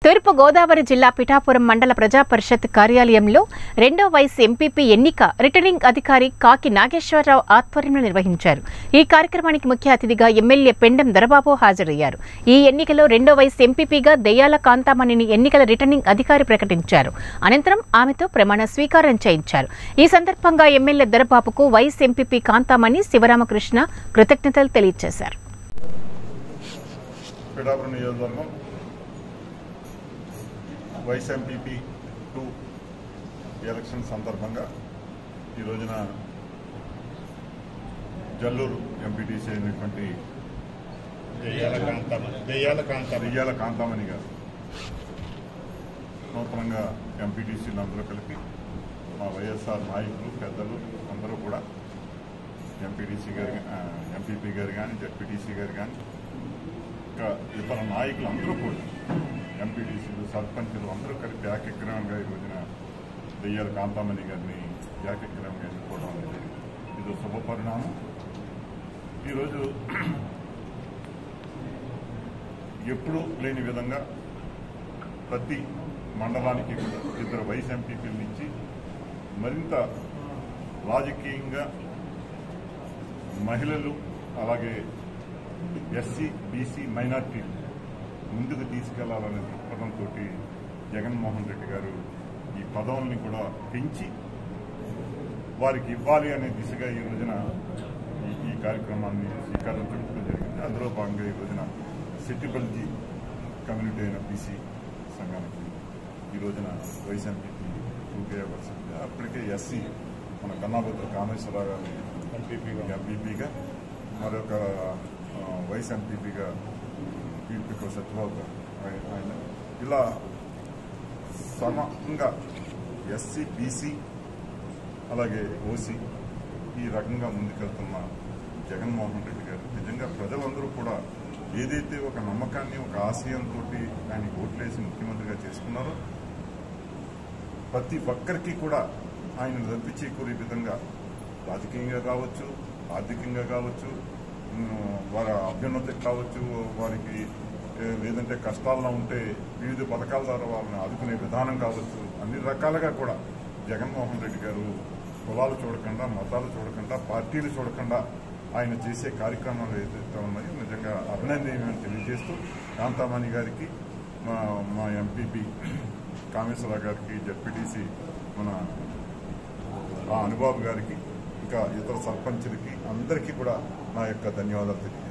తూర్పు గోదావరి జిల్లా పిఠాపురం మండల ప్రజా పరిషత్ కార్యాలయంలో రెండో వయసు ఎంపీపీ ఎన్నిక రిటర్నింగ్ అధికారి కాకి నాగేశ్వరరావు ఆధ్వర్యంలో నిర్వహించారు ఈ కార్యక్రమానికి ముఖ్య అతిథిగా ఎమ్మెల్యే పెండెం దొరబాబు హాజరయ్యారు ఈ ఎన్నికలో రెండో వయసు ఎంపీపీగా దెయ్యాల కాంతామణిని ఎన్నికల రిటర్నింగ్ అధికారి ప్రకటించారు అనంతరం ఆమెతో ప్రమాణ స్వీకారం చేయించారు ఈ సందర్భంగా ఎమ్మెల్యే దొరబాబుకు వైస్ ఎంపీపీ కాంతామణి శివరామకృష్ణ కృతజ్ఞతలు తెలియజేశారు పిఠాపురం నియోజకవర్గం వైస్ ఎంపీపీ టూ ఎలక్షన్ సందర్భంగా ఈ రోజున జల్లూరు ఎంపీటీసీ అయినటువంటి దెయ్యాల కాంతమ్మ దెయ్యాల కాంతమ్మ దెయ్యాల కాంతామణి గారు నూతనంగా ఎంపీటీసీలు అందరూ కలిపి మా వైఎస్ఆర్ నాయకులు పెద్దలు అందరూ కూడా ఎంపీటీసీ గారు ఎంపీపీ గారు కానీ జడ్పీటీసీ గారు కానీ ఇంకా ఇతర నాయకులు అందరూ కూడా ఎంపీటీసీలు సర్పంచులు అందరూ కలిపి ఏకగ్రహంగా ఈ రోజున దెయ్యాల కాంతామణి గారిని ఏకగ్రహంగా ఎన్నుకోవడం అనేది ఇది ఒక శుభ పరిణామం ఈరోజు ఎప్పుడూ లేని విధంగా ప్రతి మండలానికి కూడా ఇద్దరు వైస్ ఎంపీపీల నుంచి మరింత రాజకీయంగా మహిళలు అలాగే ఎస్సీ బీసీ మైనార్టీలు ముందుకు తీసుకెళ్లాలనే దృక్పథంతో జగన్మోహన్ రెడ్డి గారు ఈ పదవుల్ని కూడా పెంచి వారికి ఇవ్వాలి అనే దిశగా ఈ రోజున ఈ- ఈ కార్యక్రమాన్ని శ్రీకారం చుట్టడం జరిగింది అందులో భాగంగా ఈ రోజున సిట్టిపల్లి కమ్యూనిటీ అయిన బీసీ సంఘానికి ఈ రోజున వైస్ ఎంపీపీ టూకే ఇవ్వాల్సింది అప్పటికే ఎస్సీ మన కన్నాభద్ర కామేశ్వరరావు గారిని ఎంపీపీగా ఎంపీపీగా మరొక ఆ, వైస్ ఎంపీపీగా పీపీకో సత్యబాబు గారు ఆయన ఆయన ఇలా సమంగా ఎస్సీ బీసీ అలాగే ఓసీ ఈ రకంగా ముందుకెళ్తున్న జగన్మోహన్ రెడ్డి గారు నిజంగా ప్రజలందరూ కూడా ఏదైతే ఒక నమ్మకాన్ని ఒక ఆశయంతో ఆయన ఓట్లేసి ముఖ్యమంత్రిగా చేసుకున్నారో ప్రతి ఒక్కరికి కూడా ఆయన లబ్ధి చేకూరే విధంగా రాజకీయంగా కావచ్చు ఆర్థికంగా కావచ్చు ఉమ్, వారి అభ్యున్నతికి కావచ్చు వారికి ఏ, లేదంటే కష్టాల్లో ఉంటే వివిధ పథకాల ద్వారా వాళ్ళని ఆదుకునే విధానం కావచ్చు అన్ని రకాలుగా కూడా జగన్మోహన్ రెడ్డి గారు కులాలు చూడకుండా మతాలు చూడకుండా పార్టీలు చూడకుండా ఆయన చేసే కార్యక్రమాలు ఏదైతే ఉన్నాయో నిజంగా అభినందనీయమని తెలియజేస్తూ కాంతామణి గారికి మా మా ఎంపీపీ కామేశ్వరరావు గారికి జడ్పీటీసీ మన ఆ అనుబాబు గారికి ఇంకా ఇతర సర్పంచులకి అందరికీ కూడా నా యొక్క ధన్యవాదాలు తెలియజేస్తాను